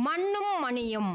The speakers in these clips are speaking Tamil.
மண்ணும் மணியும்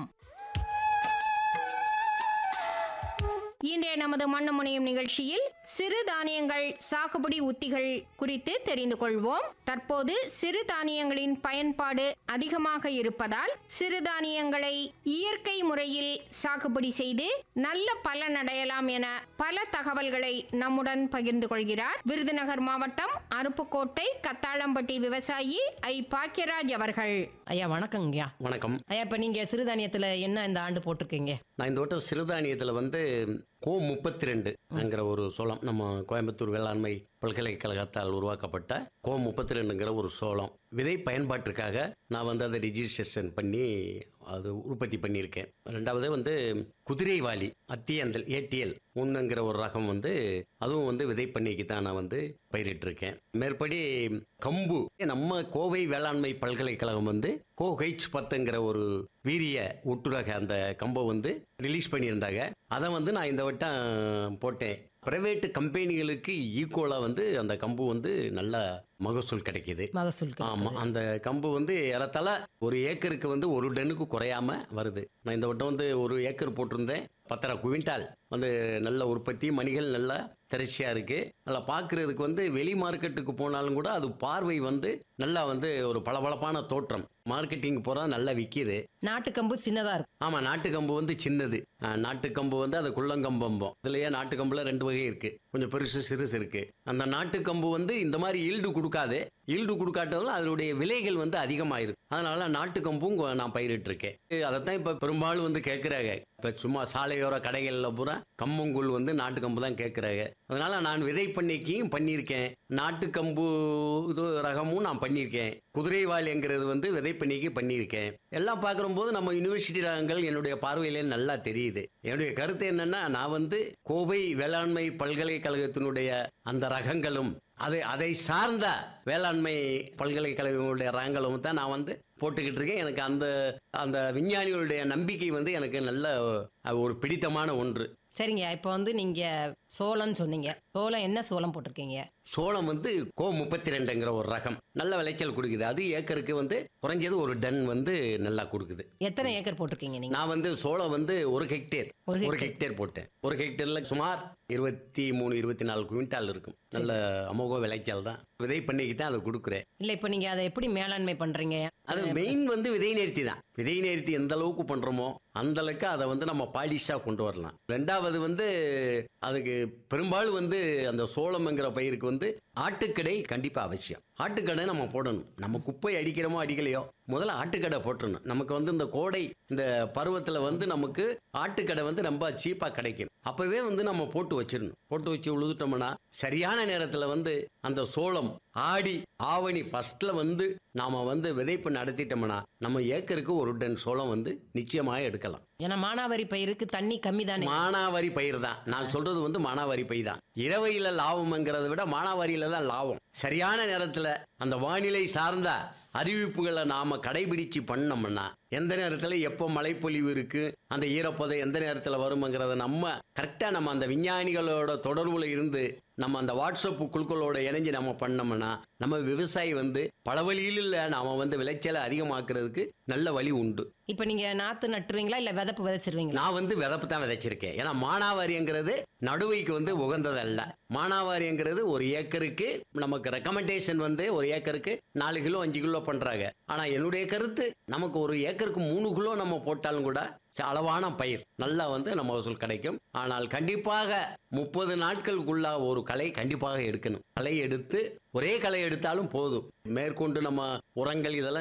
இன்றைய நமது மண்ணு மணியும் நிகழ்ச்சியில் சிறு தானியங்கள் சாகுபடி உத்திகள் குறித்து தெரிந்து கொள்வோம் தற்போது சிறு தானியங்களின் பயன்பாடு அதிகமாக இருப்பதால் சிறுதானியங்களை இயற்கை முறையில் சாகுபடி செய்து நல்ல பலன் அடையலாம் என பல தகவல்களை நம்முடன் பகிர்ந்து கொள்கிறார் விருதுநகர் மாவட்டம் அருப்புக்கோட்டை கத்தாளம்பட்டி விவசாயி ஐ பாக்கியராஜ் அவர்கள் ஐயா வணக்கங்கய்யா வணக்கம் ஐயா இப்போ நீங்கள் சிறுதானியத்தில் என்ன இந்த ஆண்டு போட்டிருக்கீங்க நான் இந்த வட்டம் சிறுதானியத்தில் வந்து கோ முப்பத்தி ரெண்டுங்கிற ஒரு சோளம் நம்ம கோயம்புத்தூர் வேளாண்மை பல்கலைக்கழகத்தால் உருவாக்கப்பட்ட கோ முப்பத்தி ரெண்டுங்கிற ஒரு சோளம் விதை பயன்பாட்டிற்காக நான் வந்து அதை ரிஜிஸ்ட்ரேஷன் பண்ணி அது உற்பத்தி பண்ணியிருக்கேன் ரெண்டாவது வந்து குதிரைவாலி அத்தியந்தல் ஏடிஎல் ஒன்றுங்கிற ஒரு ரகம் வந்து அதுவும் வந்து விதை பண்ணிக்கு தான் நான் வந்து பயிரிட்டிருக்கேன் மேற்படி கம்பு நம்ம கோவை வேளாண்மை பல்கலைக்கழகம் வந்து கோ ஹெச் பத்துங்கிற ஒரு வீரிய ஒட்டுரக அந்த கம்பை வந்து ரிலீஸ் பண்ணியிருந்தாங்க அதை வந்து நான் இந்த வட்டம் போட்டேன் பிரைவேட் கம்பெனிகளுக்கு ஈக்குவலாக வந்து அந்த கம்பு வந்து நல்ல மகசூல் கிடைக்கிது மகசூல் ஆமா அந்த கம்பு வந்து ஏறத்தாழ ஒரு ஏக்கருக்கு வந்து ஒரு டன்னுக்கு குறையாம வருது நான் இந்த வட்டம் வந்து ஒரு ஏக்கர் போட்டிருந்தேன் பத்தரை குவிண்டால் வந்து நல்ல உற்பத்தி மணிகள் நல்லா திரட்சியா இருக்கு நல்லா பார்க்கறதுக்கு வந்து வெளி மார்க்கெட்டுக்கு போனாலும் கூட அது பார்வை வந்து நல்லா வந்து ஒரு பளபளப்பான தோற்றம் மார்க்கெட்டிங் போகிறா நல்லா விற்கிது நாட்டுக்கம்பு சின்னதாக இருக்கும் ஆமா நாட்டு கம்பு வந்து சின்னது அஹ், நாட்டு கம்பு வந்து அது குள்ளங்கம்பம்பம் இதுலயே நாட்டு கம்புல ரெண்டு வகை இருக்கு கொஞ்சம் பெருசு சிறுசு இருக்கு அந்த நாட்டு கம்பு வந்து இந்த மாதிரி ஈல்டு கொடுக்காது ஈல்டு கொடுக்காட்டதுல அதனுடைய விலைகள் வந்து அதிகமாயிருக்கு அதனால நாட்டு கம்பும் கொ- நான் பயிரிட்டு இருக்கேன் அதைத்தான் இப்ப பெரும்பாலும் வந்து கேட்கறாங்க இப்ப சும்மா சாலையோர கடைகள்ல பூரா கம்பங்கூழ் வந்து நாட்டு கம்பு தான் கேட்கறாங்க அதனால நான் விதை பண்ணிக்கையும் பண்ணியிருக்கேன் நாட்டு கம்பு இது ரகமும் நான் பண்ணியிருக்கேன் குதிரைவாலிங்கிறது வந்து விதை பண்ணிக்கு பண்ணியிருக்கேன் எல்லாம் பார்க்கும்போது நம்ம யூனிவர்சிட்டி ரகங்கள் என்னுடைய பார்வையிலே நல்லா தெரியுது என்னுடைய கருத்து என்னன்னா நான் வந்து கோவை வேளாண்மை பல்கலைக்கழகத்தினுடைய அந்த ரகங்களும் அது அதை சார்ந்த வேளாண்மை பல்கலைக்கழகங்களுடைய ரகங்களும் தான் நான் வந்து போட்டுக்கிட்டு இருக்கேன் எனக்கு அந்த அந்த விஞ்ஞானிகளுடைய நம்பிக்கை வந்து எனக்கு நல்ல அஹ், ஒரு பிடித்தமான ஒன்று சரிங்க இப்போ வந்து நீங்கள் சோளம் சொன்னீங்க சோளம் என்ன சோளம் போட்டிருக்கீங்க சோளம் வந்து கோ முப்பத்தி ரெண்டுங்கிற ஒரு ரகம் நல்ல விளைச்சல் கொடுக்குது அது ஏக்கருக்கு வந்து குறைஞ்சது ஒரு டன் வந்து நல்லா கொடுக்குது எத்தனை ஏக்கர் போட்டிருக்கீங்க நீங்கள் நான் வந்து சோளம் வந்து ஒரு ஹெக்டேர் ஒரு ஒரு ஹெக்டேர் போட்டேன் ஒரு ஹெக்டேர்ல சுமார் இருபத்தி மூணு இருபத்தி நாலு குவிண்டால் இருக்கும் நல்ல அமோக விளைச்சல் தான் விதை பண்ணிக்கு தான் அதை கொடுக்குறேன் இல்லை இப்போ நீங்கள் அதை எப்படி மேலாண்மை பண்ணுறீங்க அது மெயின் வந்து விதை நேர்த்தி தான் விதை நேர்த்தி எந்த அளவுக்கு பண்றோமோ அந்த அளவுக்கு அதை வந்து நம்ம பாலிஷா கொண்டு வரலாம் ரெண்டாவது வந்து அதுக்கு பெரும்பாலும் வந்து அந்த சோளம்ங்கிற பயிருக்கு வந்து ஆட்டுக்கடை கண்டிப்பா அவசியம் ஆட்டுக்கடை நம்ம போடணும் நம்ம குப்பை அடிக்கிறோமோ அடிக்கலையோ முதல்ல ஆட்டுக்கடை போட்டுறணும் நமக்கு வந்து இந்த கோடை இந்த பருவத்தில் வந்து நமக்கு ஆட்டுக்கடை வந்து ரொம்ப சீப்பாக கிடைக்கும் அப்பவே வந்து நம்ம போட்டு வச்சிடணும் போட்டு வச்சு உழுதுட்டோம்னா சரியான நேரத்தில் வந்து அந்த சோளம் ஆடி ஆவணி ஃபர்ஸ்ட்ல வந்து நாம வந்து விதைப்பு நடத்திட்டோம்னா நம்ம ஏக்கருக்கு ஒரு டன் சோளம் வந்து நிச்சயமாக எடுக்கலாம் ஏன்னா மானாவாரி பயிருக்கு தண்ணி கம்மி தானே மானாவாரி பயிர் தான் நான் சொல்றது வந்து மானாவாரி பயிர் தான் இரவையில லாபம்ங்கிறத விட மானாவாரியில தான் லாபம் சரியான நேரத்துல அந்த வானிலை சார்ந்த அறிவிப்புகளை நாம கடைபிடிச்சு பண்ணோம்னா எந்த நேரத்துல எப்போ மழைப்பொழிவு இருக்கு அந்த ஈரப்பதம் எந்த நேரத்துல வரும்ங்கிறத நம்ம கரெக்டா நம்ம அந்த விஞ்ஞானிகளோட தொடர்புல இருந்து நம்ம அந்த வாட்ஸ்அப் குழுக்களோட இணைஞ்சு நம்ம பண்ணோம்னா நம்ம விவசாயி வந்து பல வழியில் நாம வந்து விளைச்சலை அதிகமாக்குறதுக்கு நல்ல வழி உண்டு இப்போ நீங்கள் நாற்று நட்டுருவீங்களா இல்லை விதப்பு விதைச்சிருவீங்களா நான் வந்து விதப்பு தான் விதைச்சிருக்கேன் ஏன்னா மானாவாரிங்கிறது நடுவைக்கு வந்து உகந்ததல்ல மானாவாரிங்கிறது ஒரு ஏக்கருக்கு நமக்கு ரெக்கமெண்டேஷன் வந்து ஒரு ஏக்கருக்கு நாலு கிலோ அஞ்சு கிலோ பண்றாங்க ஆனா என்னுடைய கருத்து நமக்கு ஒரு ஏக்கருக்கு மூணு கிலோ நம்ம போட்டாலும் கூட ச- அளவான பயிர் நல்லா வந்து நம்ம மகசூல் கிடைக்கும் ஆனால் கண்டிப்பாக முப்பது நாட்களுக்குள்ள ஒரு களை கண்டிப்பாக எடுக்கணும் களை எடுத்து ஒரே களை எடுத்தாலும் போதும் மேற்கொண்டு நம்ம உரங்கள் இதெல்லாம்